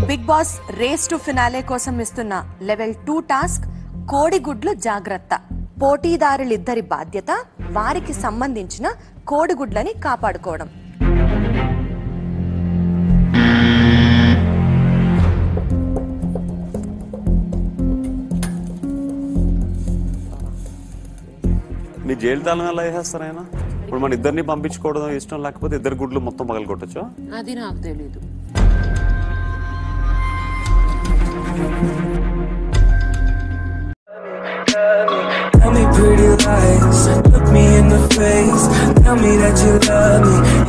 Big Boss race to finale కోసం ఇస్తున్న level two task కోడిగుడ్లు జాగ్రత్త పోటీదారులిద్దరి బాధ్యత వారికి సంబంధించిన కోడిగుడ్లని కాపాడుకోవడం మీ జైలు తాళం ఎలా వేసేస్తారు ఆయన ఇప్పుడు మన ఇద్దరిని పంపించుకోవడం ఇష్టం లేకపోతే ఇద్దరు గుడ్లు మొత్తం పగలు కొట్టచ్చు అది నాకు తెలీదు Tell me pretty lies, look me in the face. Tell me that you love me,